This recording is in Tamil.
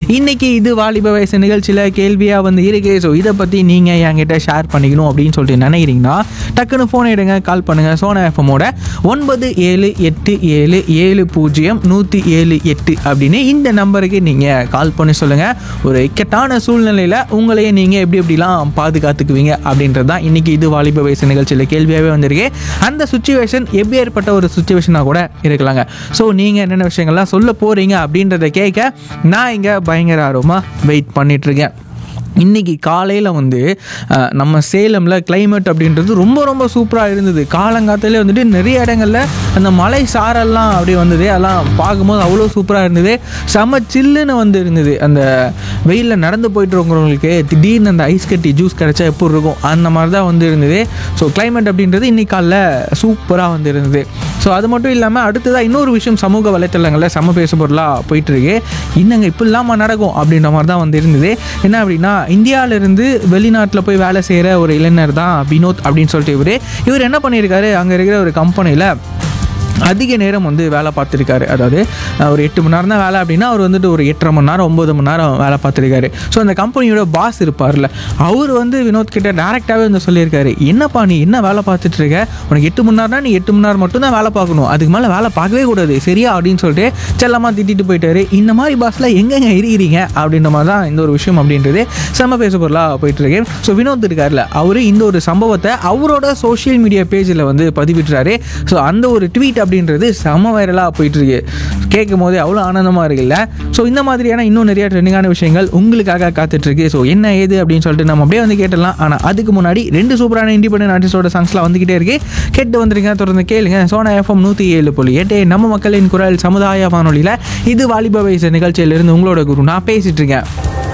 இன்னைக்கு இது வாலிப வயசு நிகழ்ச்சியில் கேள்வியாக வந்து இருக்கு ஸோ இதை பற்றி நீங்கள் என்கிட்ட ஷேர் பண்ணிக்கணும் அப்படின்னு சொல்லிட்டு நினைக்கிறீங்கன்னா டக்குன்னு ஃபோன் எடுங்க கால் பண்ணுங்கள் சோனா எஃப்எம்மோட ஒன்பது ஏழு எட்டு ஏழு ஏழு பூஜ்ஜியம் நூற்றி ஏழு எட்டு அப்படின்னு இந்த நம்பருக்கு நீங்கள் கால் பண்ணி சொல்லுங்கள் ஒரு இக்கட்டான சூழ்நிலையில் உங்களையே நீங்கள் எப்படி எப்படிலாம் பாதுகாத்துக்குவீங்க அப்படின்றது தான் இன்றைக்கி இது வாலிப வயசு நிகழ்ச்சியில் கேள்வியாகவே வந்திருக்கு அந்த சுச்சுவேஷன் எப்படி ஏற்பட்ட ஒரு சுச்சுவேஷனாக கூட இருக்கலாங்க ஸோ நீங்கள் என்னென்ன விஷயங்கள்லாம் சொல்ல போகிறீங்க அப்படின்றத கேட்க நான் இங்கே பயங்கர ஆர்வமாக வெயிட் பண்ணிகிட்ருக்கேன் இன்றைக்கி காலையில் வந்து அஹ், நம்ம சேலமில் climate அப்படின்றது ரொம்ப ரொம்ப சூப்பராக இருந்தது காலங்காத்தாலே வந்துட்டு நிறைய இடங்களில் அந்த மலை சாரல்லாம் அப்படியே வந்தது அதெல்லாம் பார்க்கும்போது அவ்வளோ சூப்பராக இருந்தது செம சில்லுன்னு வந்து இருந்தது அந்த வெயிலில் நடந்து போயிட்டு இருக்கிறவங்களுக்கு திடீர்னு அந்த ஐஸ் கட்டி ஜூஸ் கிடச்சா எப்படி இருக்கும் அந்த மாதிரி தான் வந்து இருந்தது ஸோ climate அப்படின்றது இன்னைக்கு காலைல சூப்பராக வந்து இருந்தது ஸோ அது மட்டும் இல்லாமல் அடுத்ததாக இன்னொரு விஷயம் சமூக வலைத்தளங்களில் சம பேச பொருளாக போயிட்டுருக்கு இன்னங்க இப்போ இல்லாமல் நடக்கும் அப்படின்ற மாதிரி தான் வந்து இருந்தது என்ன அப்படின்னா இந்தியாவிலேருந்து வெளிநாட்டில் போய் வேலை செய்கிற ஒரு இளைஞர் தான் வினோத் அப்படின்னு சொல்லிட்டு இவர் இவர் என்ன பண்ணியிருக்காரு அங்கே இருக்கிற ஒரு கம்பெனியில் அதிக நேரம் வந்து வேலை பார்த்துருக்காரு அதாவது அஹ், ஒரு எட்டு மணி நேரம் தான் வேலை அப்படின்னா அவர் வந்துட்டு ஒரு எட்டரை மணி நேரம் ஒம்பது மணி நேரம் வேலை பார்த்துருக்காரு ஸோ அந்த கம்பெனியோட பாஸ் இருப்பார்ல அவர் வந்து வினோத் கிட்ட டேரெக்டாகவே வந்து சொல்லியிருக்காரு என்னப்பா நீ என்ன வேலை பார்த்துட்டு இருக்க உனக்கு எட்டு மணி நேரம்னா நீ எட்டு மணி நேரம் மட்டும் தான் வேலை பார்க்கணும் அதுக்கு மேலே வேலை பார்க்கவே கூடாது சரியா அப்படின்னு சொல்லிட்டு செல்லமாக திட்டிட்டு போயிட்டாரு இந்த மாதிரி பாஸில் எங்கெங்க இருக்கிறீங்க அப்படின்ற மாதிரி தான் இந்த ஒரு விஷயம் அப்படின்றது செம்ம பேச பொருளாக போயிட்டு இருக்கு ஸோ வினோத் இருக்கார்ல அவர் இந்த ஒரு சம்பவத்தை அவரோட சோஷியல் மீடியா பேஜில் வந்து பதிவிட்டுறாரு ஸோ அந்த ஒரு ட்வீட் அப்படின்றது செம்ம வைரலாக போயிட்டு இருக்கு கேட்கும் போதே அவ்வளோ ஆனந்தமாக இருக்குல்ல ஸோ இந்த மாதிரியான இன்னும் நிறைய ட்ரெண்டிங்கான விஷயங்கள் உங்களுக்காக காத்துட்ருக்கு ஸோ என்ன ஏது அப்படின்னு சொல்லிட்டு நம்ம அப்படியே வந்து கேட்டலாம் ஆனால் அதுக்கு முன்னாடி ரெண்டு சூப்பரான இண்டிபெண்டன்ட் ஆர்டிஸ்டோட சாங்ஸ்லாம் வந்துக்கிட்டே இருக்கு கேட்டு வந்துருங்க தொடர்ந்து கேளுங்க சோனா எஃப்எம் நூற்றி ஏழு புள்ளி எட்டு நம்ம மக்களின் குரல் சமுதாய வானொலியில் இது வாலிப வயசு நிகழ்ச்சியிலிருந்து உங்களோட குரு நான் பேசிட்டு இருக்கேன்